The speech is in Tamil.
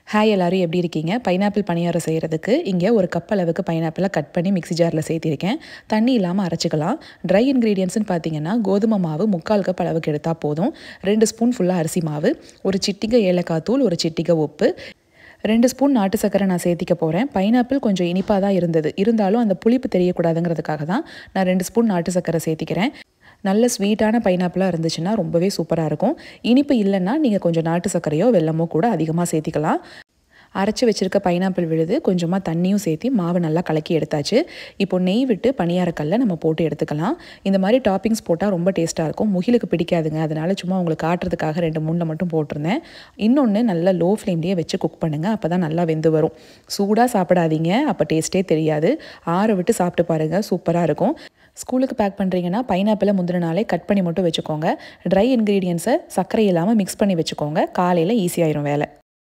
ஹாய் எல்லாரும் எப்படி இருக்கீங்க பைனாப்பிள் பணியாரம் செய்கிறதுக்கு இங்கே ஒரு கப் அளவுக்கு பைனாப்பிளை கட் பண்ணி மிக்ஸி ஜாரில் சேர்த்திருக்கேன் தண்ணி இல்லாமல் அரைச்சிக்கலாம் ட்ரை இன்க்ரீடியன்ட்ஸ்னு பார்த்தீங்கன்னா கோதுமை மாவு முக்கால் கப் அளவுக்கு எடுத்தால் போதும் ரெண்டு ஸ்பூன் ஃபுல்லாக அரிசி மாவு ஒரு சிட்டிகை ஏலக்காய் தூள் ஒரு சிட்டிகை உப்பு ரெண்டு ஸ்பூன் நாட்டு சர்க்கரை நான் சேர்த்திக்க போகிறேன் பைனாப்பிள் கொஞ்சம் இனிப்பாக தான் இருந்தது இருந்தாலும் அந்த புளிப்பு தெரியக்கூடாதுங்கிறதுக்காக தான் நான் ரெண்டு ஸ்பூன் நாட்டு சர்க்கரை சேர்த்திக்கிறேன் நல்ல ஸ்வீட்டான பைனாப்பிளாக இருந்துச்சுன்னா ரொம்பவே சூப்பராக இருக்கும் இனிப்பு இல்லைன்னா நீங்கள் கொஞ்சம் நாட்டு சர்க்கரையோ வெல்லமோ கூட அதிகமாக சேர்த்திக்கலாம் அரைச்சி வச்சுருக்க பைனாப்பிள் விழுது கொஞ்சமாக தண்ணியும் சேர்த்து மாவு நல்லா கலக்கி எடுத்தாச்சு இப்போ நெய் விட்டு பணியாரக்கல்ல நம்ம போட்டு எடுத்துக்கலாம் இந்த மாதிரி டாப்பிங்ஸ் போட்டால் ரொம்ப டேஸ்ட்டாக இருக்கும் முகிலுக்கு பிடிக்காதுங்க அதனால் சும்மா உங்களுக்கு காட்டுறதுக்காக ரெண்டு மூணில் மட்டும் போட்டிருந்தேன் இன்னொன்று நல்லா லோ ஃப்ளேம்லேயே வச்சு குக் பண்ணுங்கள் அப்போ தான் நல்லா வெந்து வரும் சூடாக சாப்பிடாதீங்க அப்போ டேஸ்ட்டே தெரியாது ஆற விட்டு சாப்பிட்டு பாருங்கள் சூப்பராக இருக்கும் ஸ்கூலுக்கு பேக் பண்ணுறீங்கன்னா பைனாப்பிளை முந்தின நாளே கட் பண்ணி மட்டும் வச்சுக்கோங்க ட்ரை இன்க்ரீடியன்ஸை சர்க்கரை இல்லாமல் மிக்ஸ் பண்ணி வச்சுக்கோங்க காலையில் ஈஸியாயிரும் வேலை